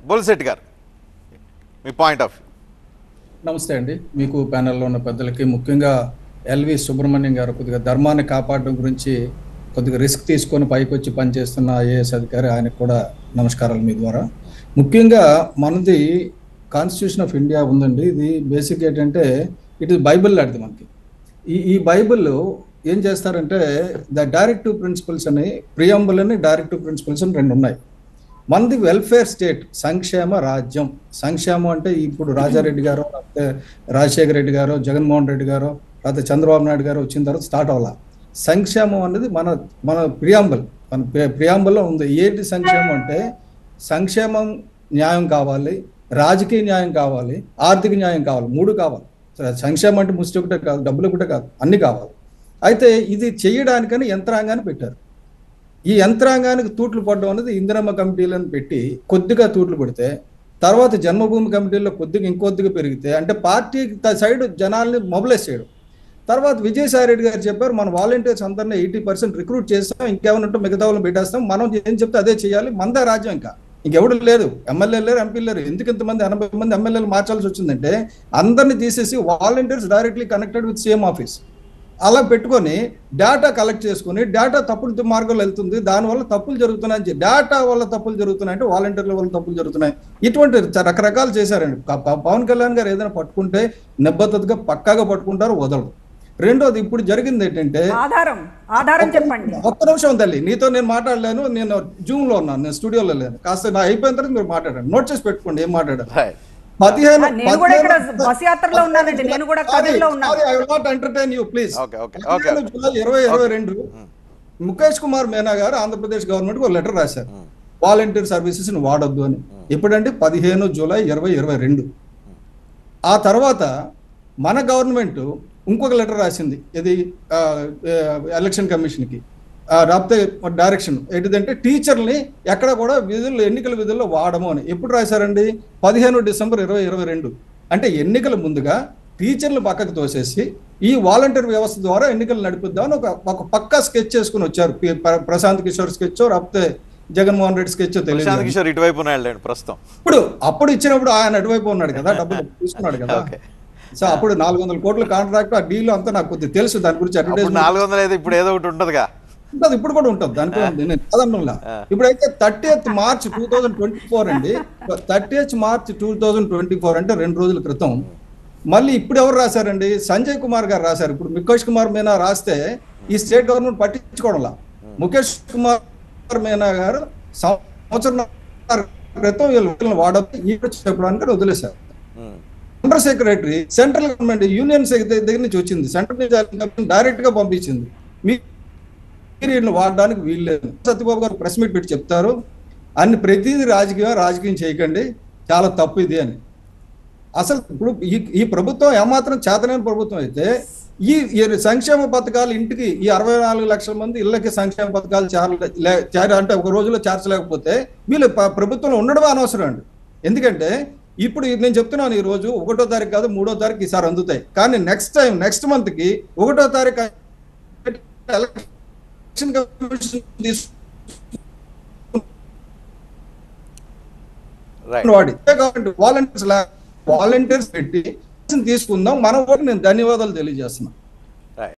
బొలిశెట్టి గారు మీ point of view నమస్తే అండి మీకు ప్యానెల్లో ఉన్న పెద్దలకి ముఖ్యంగా ఎల్వి సుబ్రహ్మణ్యం గారు కొద్దిగా ధర్మాన్ని కాపాడడం గురించి కొద్దిగా రిస్క్ తీసుకొని పైకి వచ్చి పనిచేస్తున్న ఐఏఎస్ అధికారి ఆయనకు కూడా నమస్కారాలు మీ ద్వారా ముఖ్యంగా మనది కాన్స్టిట్యూషన్ ఆఫ్ ఇండియా ఉందండి ఇది బేసిక్ ఏంటంటే ఇట్ ఇస్ బైబిల్ లాంటిది మనకి ఈ ఈ బైబిల్ ఏం చేస్తారంటే ద డైరెక్టివ్ ప్రిన్సిపల్స్ అని ప్రియంబుల్ అని డైరెక్టివ్ ప్రిన్సిపల్స్ అని రెండు ఉన్నాయి మనది వెల్ఫేర్ స్టేట్ సంక్షేమ రాజ్యం సంక్షేమం అంటే ఇప్పుడు రాజారెడ్డి గారు లేకపోతే రాజశేఖర రెడ్డి గారు జగన్మోహన్ రెడ్డి గారు లేకపోతే చంద్రబాబు నాయుడు గారు వచ్చిన తర్వాత స్టార్ట్ అవ్వాల సంక్షేమం అనేది మన మన ప్రియాంబల్ మన ప్రియాంబల్లో ఉంది ఏంటి సంక్షేమం అంటే సంక్షేమం న్యాయం కావాలి రాజకీయ న్యాయం కావాలి ఆర్థిక న్యాయం కావాలి మూడు కావాలి సంక్షేమం అంటే ముష్టి ఒకటే కాదు డబ్బులు ఒకటే కాదు అన్ని కావాలి అయితే ఇది చేయడానికని యంత్రాంగాన్ని పెట్టారు ఈ యంత్రాంగానికి తూట్లు పడడం అనేది ఇందిరమ్మ కమిటీలను పెట్టి కొద్దిగా తూట్లు పెడితే తర్వాత జన్మభూమి కమిటీలో కొద్దిగా ఇంకొద్దిగా పెరిగితే అంటే పార్టీ సైడ్ జనాల్ని మొబిలైజ్ చేయడం తర్వాత విజయసాయి రెడ్డి గారు చెప్పారు మన వాలంటీర్స్ అందరినీ ఎయిటీ పర్సెంట్ రిక్రూట్ చేస్తాం ఇంకేమైనా ఉంటే మిగతా వాళ్ళని పెట్టేస్తాం మనం ఏం చెప్తే అదే చేయాలి మందే రాజ్యం ఇంకా ఇంకెవడు లేదు ఎమ్మెల్యే లేరు ఎంపీ లేరు ఎందుకు ఇంతమంది ఎనభై మంది ఎమ్మెల్యేలు మార్చాల్సి వచ్చిందంటే అందరిని తీసేసి volunteers directly connected with same office అలా పెట్టుకొని డేటా కలెక్ట్ చేసుకొని డేటా తప్పుడు మార్గంలో వెళ్తుంది దానివల్ల తప్పులు జరుగుతున్నాయి డేటా వల్ల తప్పులు జరుగుతున్నాయి అంటే వాలంటీర్ల వల్ల తప్పులు జరుగుతున్నాయి ఇటువంటి చ- రకరకాలు చేశారండి ప- ప- పవన్ కళ్యాణ్ గారు ఏదైనా పట్టుకుంటే నిబద్ధతగా పక్కాగా పట్టుకుంటారు వదలరు రెండోది ఇప్పుడు జరిగింది ఏంటంటే ఆధారం ఆధారం చెప్పండి ఒక్క నిమిషం తల్లి నీతో నేను మాట్లాడలేను నేను జూమ్ లో ఉన్నాను నేను స్టూడియోలో లేను కాస్త నా అయిపోయిన తర్వాత మీరు మాట్లాడండి నోట్ చేసి పెట్టుకోండి ఏం మాట్లాడారు రైట్ పదిహేను ఆ, నేను కూడా ఇక్కడ బస్ యాత్రలో ఉన్నానండి. నేను కూడా కదిరిలో ఉన్నాను. I will not entertain you please Okay, okay, okay. July ఇరవై ఇరవై రెండు ముఖేష్ కుమార్ మేనా గారు ఆంధ్రప్రదేశ్ గవర్నమెంట్ ఒక లెటర్ రాశారు వాలంటీర్ సర్వీసెస్ ని వాడొద్దు అని ఎప్పుడంటే పదిహేను జూలై ఇరవై ఇరవై రెండు ఆ తర్వాత మన గవర్నమెంట్ ఇంకొక లెటర్ రాసింది ఇది ఆ, ఆ, ఎలక్షన్ కమిషన్కి ఆ, రాకపోతే డైరెక్షన్ ఏంటిదంటే టీచర్ని ఎక్కడ కూడా విధుల్లో ఎన్నికల విధుల్లో వాడము అని ఎప్పుడు రాశారండి పదిహేను డిసెంబర్ ఇరవై ఇరవై రెండు అంటే ఎన్నికల ముందుగా టీచర్లు పక్కకు తోసేసి ఈ వాలంటీర్ వ్యవస్థ ద్వారా ఎన్నికలు నడిపిద్దామని ఒక ఒక పక్కా స్కెచ్ చేసుకుని వచ్చారు పి- ప్ర- ప్రశాంత్ కిషోర్ స్కెచ్ రాకపోతే జగన్మోహన్ రెడ్డి స్కెచ్ తెలియదు ప్రశాంత్ కిషోర్ ఇటువైపు ఉన్నాడు ప్రస్తుతం ఇప్పుడు అప్పుడు ఇచ్చినప్పుడు ఆయన అటువైపు ఉన్నాడు కదా డబ్బులు తీసుకున్నాడు కదా Okay. సో అప్పుడు నాలుగు వందల కోట్ల కాంట్రాక్ట్ ఆ డీల్ అంతా నాకు కొద్దిగా తెలుసు దాని గురించి అప్పుడు అడ్వర్టైజ్మెంట్ నాలుగు వందలు అయితే ఇప్పుడు ఏదో ఒకటి ఉంటదిగా ఉంటుంది ఇప్పుడు కూడా ఉంటుంది దానికి కూడా ఉంది. నేను కాదనలా ఇప్పుడైతే thirty eighth March two thousand twenty four అండి thirty eighth March two thousand twenty four అంటే రెండు రోజుల క్రితం మళ్ళీ ఇప్పుడు ఎవరు రాశారండి సంజయ్ కుమార్ గారు రాశారు ఇప్పుడు ముఖేష్ కుమార్ మీనా రాస్తే ఈ స్టేట్ గవర్నమెంట్ పట్టించుకోవడంలా ముఖేష్ కుమార్ మీనా గారు సంవత్సరం క్రితం వీళ్ళు వాడద్దు ఈ చెప్పడానికి వదిలేశారు um. Under secretary central government union దగ్గర నుంచి వచ్చింది సెంట్రల్ నుంచి డైరెక్ట్ గా పంపించింది మీ మీరు వీళ్ళని వాడడానికి వీల్లేదు సత్యబాబు గారు ప్రెస్ మీట్ పెట్టి చెప్తారు అన్ని ప్రతిదీ రాజకీయం రాజకీయం చేయకండి చాలా తప్పు ఇది అని అసలు ఇప్పుడు ఈ ఈ ప్రభుత్వం ఏమాత్రం చేతనైన ప్రభుత్వం అయితే ఈ ఈ సంక్షేమ పథకాలు ఇంటికి ఈ అరవై నాలుగు లక్షల మంది ఇళ్ళకి సంక్షేమ పథకాలు చేర లే- చేర అంటే ఒక రోజులో చేర్చలేకపోతే వీళ్ళు ప- ప్రభుత్వంలో ఉండడం అనవసరం అండి ఎందుకంటే ఇప్పుడు ఇది నేను చెప్తున్నాను ఈ రోజు ఒకటో తారీఖు కాదు మూడో తారీఖు ఈసారి అందుతాయి కానీ నెక్స్ట్ టైం నెక్స్ట్ మంత్ కి ఒకటో తారీఖు ఎలక్షన్ కమిషన్ తీసు- రైట్ వాడి వాలంటీర్స్ వాలంటీర్స్ పెట్టి తీసుకుందాం మన ఓటు నేను ధన్యవాదాలు తెలియజేస్తున్నాను